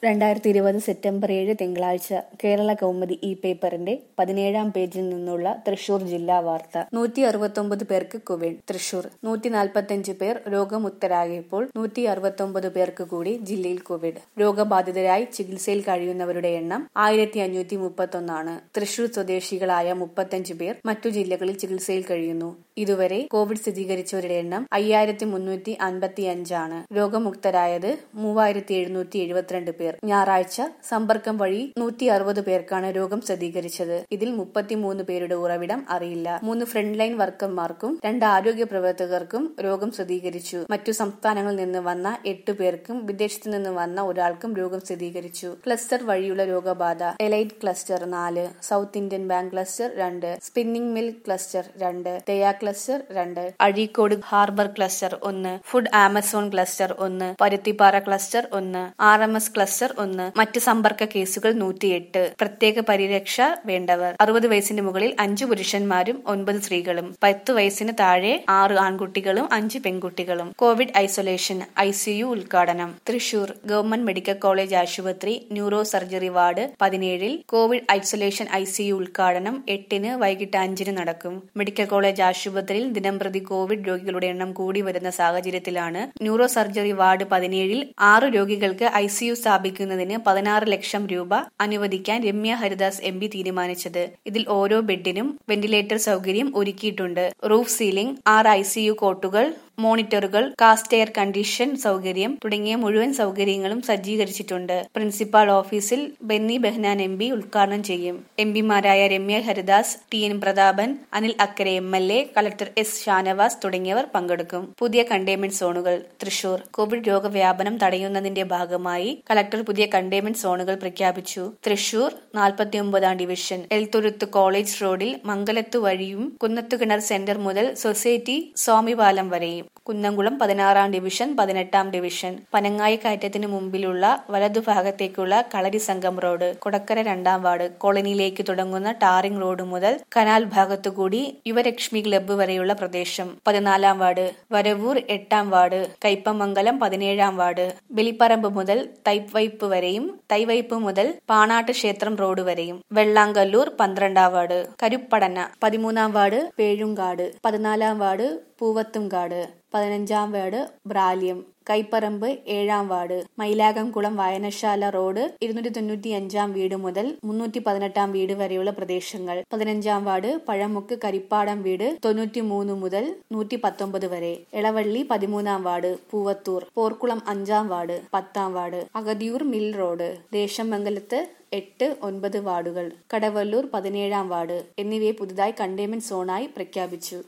രണ്ടായിരത്തി ഇരുപത് സെപ്റ്റംബർ ഏഴ് തിങ്കളാഴ്ച കേരള കൗമുദി ഈ പേപ്പറിന്റെ പതിനേഴാം പേജിൽ നിന്നുള്ള തൃശൂർ ജില്ലാ വാർത്ത നൂറ്റി അറുപത്തൊമ്പത് പേർക്ക് കോവിഡ് തൃശൂർ നൂറ്റി നാൽപ്പത്തിയഞ്ച് പേർ രോഗമുക്തരായപ്പോൾ നൂറ്റി അറുപത്തൊമ്പത് പേർക്ക് കൂടി ജില്ലയിൽ കോവിഡ് രോഗബാധിതരായി ചികിത്സയിൽ കഴിയുന്നവരുടെ എണ്ണം ആയിരത്തി അഞ്ഞൂറ്റി മുപ്പത്തൊന്നാണ് തൃശൂർ സ്വദേശികളായ മുപ്പത്തഞ്ച് പേർ മറ്റു ജില്ലകളിൽ ചികിത്സയിൽ കഴിയുന്നു ഇതുവരെ കോവിഡ് സ്ഥിരീകരിച്ചവരുടെ എണ്ണം അയ്യായിരത്തി മുന്നൂറ്റി അൻപത്തി അഞ്ചാണ് രോഗമുക്തരായത് മൂവായിരത്തി എഴുന്നൂറ്റി എഴുപത്തിരണ്ട് പേർ ഞായറാഴ്ച സമ്പർക്കം വഴി നൂറ്റി അറുപത് പേർക്കാണ് രോഗം സ്ഥിരീകരിച്ചത് ഇതിൽ മുപ്പത്തിമൂന്ന് പേരുടെ ഉറവിടം അറിയില്ല മൂന്ന് ഫ്രണ്ട് ലൈൻ വർക്കർമാർക്കും രണ്ട് ആരോഗ്യ പ്രവർത്തകർക്കും രോഗം സ്ഥിരീകരിച്ചു മറ്റു സംസ്ഥാനങ്ങളിൽ നിന്ന് വന്ന എട്ട് പേർക്കും വിദേശത്ത് നിന്ന് വന്ന ഒരാൾക്കും രോഗം സ്ഥിരീകരിച്ചു ക്ലസ്റ്റർ വഴിയുള്ള രോഗബാധ എലൈറ്റ് ക്ലസ്റ്റർ നാല് സൗത്ത് ഇന്ത്യൻ ബാങ്ക് ക്ലസ്റ്റർ രണ്ട് സ്പിന്നിംഗ് മിൽ ക്ലസ്റ്റർ രണ്ട് തെയ ക്ലസ്റ്റർ രണ്ട് അഴീക്കോട് ഹാർബർ ക്ലസ്റ്റർ ഒന്ന് ഫുഡ് ആമസോൺ ക്ലസ്റ്റർ ഒന്ന് പരുത്തിപ്പാറ ക്ലസ്റ്റർ ഒന്ന് ആർ എം എസ് ക്ലസ്റ്റർ ഒന്ന് മറ്റ് സമ്പർക്ക കേസുകൾ നൂറ്റിയെട്ട് പ്രത്യേക പരിരക്ഷ വേണ്ടവർ അറുപത് വയസ്സിന് മുകളിൽ അഞ്ചു പുരുഷന്മാരും ഒൻപത് സ്ത്രീകളും പത്ത് വയസ്സിന് താഴെ ആറ് ആൺകുട്ടികളും അഞ്ച് പെൺകുട്ടികളും കോവിഡ് ഐസൊലേഷൻ ഐസിയു ഉദ്ഘാടനം തൃശൂർ ഗവൺമെന്റ് മെഡിക്കൽ കോളേജ് ആശുപത്രി ന്യൂറോ സർജറി വാർഡ് പതിനേഴിൽ കോവിഡ് ഐസൊലേഷൻ ഐസിയു ഉദ്ഘാടനം എട്ടിന് വൈകിട്ട് അഞ്ചിന് നടക്കും മെഡിക്കൽ കോളേജ് ആശുപത്രിയിൽ ദിനംപ്രതി കോവിഡ് രോഗികളുടെ എണ്ണം കൂടി വരുന്ന സാഹചര്യത്തിലാണ് ന്യൂറോ സർജറി വാർഡ് പതിനേഴിൽ ആറ് രോഗികൾക്ക് ഐസിയു സ്ഥാപിക്കുന്നതിന് പതിനാറ് ലക്ഷം രൂപ അനുവദിക്കാൻ രമ്യ ഹരിദാസ് എം പി തീരുമാനിച്ചത് ഇതിൽ ഓരോ ബെഡിനും വെന്റിലേറ്റർ സൗകര്യം ഒരുക്കിയിട്ടുണ്ട് റൂഫ് സീലിംഗ് ആറ് ഐസിയു കോട്ടുകൾ മോണിറ്ററുകൾ കാസ്റ്റ് എയർ കണ്ടീഷൻ സൗകര്യം തുടങ്ങിയ മുഴുവൻ സൗകര്യങ്ങളും സജ്ജീകരിച്ചിട്ടുണ്ട് പ്രിൻസിപ്പാൾ ഓഫീസിൽ ബെന്നി ബെഹ്നാൻ എം പി ഉദ്ഘാടനം ചെയ്യും എം പിമാരായ Ramya Haridas T N Prathapan Anil Akkara M L A collector S Shanavas തുടങ്ങിയവർ പങ്കെടുക്കും പുതിയ കണ്ടെയ്ൻമെന്റ് സോണുകൾ തൃശൂർ കോവിഡ് രോഗവ്യാപനം തടയുന്നതിന്റെ ഭാഗമായി കളക്ടർ പുതിയ കണ്ടെയ്ൻമെന്റ് സോണുകൾ പ്രഖ്യാപിച്ചു തൃശൂർ നാൽപ്പത്തിയൊമ്പതാം ഡിവിഷൻ എൽത്തുരുത്ത് കോളേജ് റോഡിൽ മംഗലത്ത് വഴിയും കുന്നത്തുകിണർ സെന്റർ മുതൽ സൊസൈറ്റി സ്വാമിപാലം വരെയും കുന്നംകുളം പതിനാറാം ഡിവിഷൻ പതിനെട്ടാം ഡിവിഷൻ പനങ്ങായി കയറ്റത്തിന് മുമ്പിലുള്ള വലതുഭാഗത്തേക്കുള്ള കളരി സംഘം റോഡ് കൊടക്കര രണ്ടാം വാർഡ് കോളനിയിലേക്ക് തുടങ്ങുന്ന ടാറിംഗ് റോഡ് മുതൽ കനാൽ ഭാഗത്തുകൂടി യുവലക്ഷ്മി ക്ലബ്ബ് വരെയുള്ള പ്രദേശം പതിനാലാം വാർഡ് വരവൂർ എട്ടാം വാർഡ് കൈപ്പമംഗലം പതിനേഴാം വാർഡ് ബലിപ്പറമ്പ് മുതൽ തൈവൈപ്പ് വരെയും തൈവൈപ്പ് മുതൽ പാണാട്ട് ക്ഷേത്രം റോഡ് വരെയും വെള്ളാങ്കല്ലൂർ പന്ത്രണ്ടാം വാർഡ് കരുപ്പടന പതിമൂന്നാം വാർഡ് പേഴുങ്കാട് പതിനാലാം വാർഡ് പൂവത്തുംകാട് പതിനഞ്ചാം വാർഡ് ബ്രാല്യം കൈപ്പറമ്പ് ഏഴാം വാർഡ് മൈലാകംകുളം വായനശാല റോഡ് ഇരുന്നൂറ്റി തൊണ്ണൂറ്റി അഞ്ചാം വീട് മുതൽ മുന്നൂറ്റി പതിനെട്ടാം വീട് വരെയുള്ള പ്രദേശങ്ങൾ പതിനഞ്ചാം വാർഡ് പഴമുക്ക് കരിപ്പാടം വീട് തൊണ്ണൂറ്റി മൂന്ന് മുതൽ നൂറ്റി പത്തൊമ്പത് വരെ എളവള്ളി പതിമൂന്നാം വാർഡ് പൂവത്തൂർ പോർക്കുളം അഞ്ചാം വാർഡ് പത്താം വാർഡ് അഗതിയൂർ മിൽ റോഡ് ദേശമംഗലത്ത് എട്ട് ഒൻപത് വാർഡുകൾ കടവല്ലൂർ പതിനേഴാം വാർഡ് എന്നിവയെ പുതുതായി കണ്ടെയ്ൻമെന്റ് സോണായി പ്രഖ്യാപിച്ചു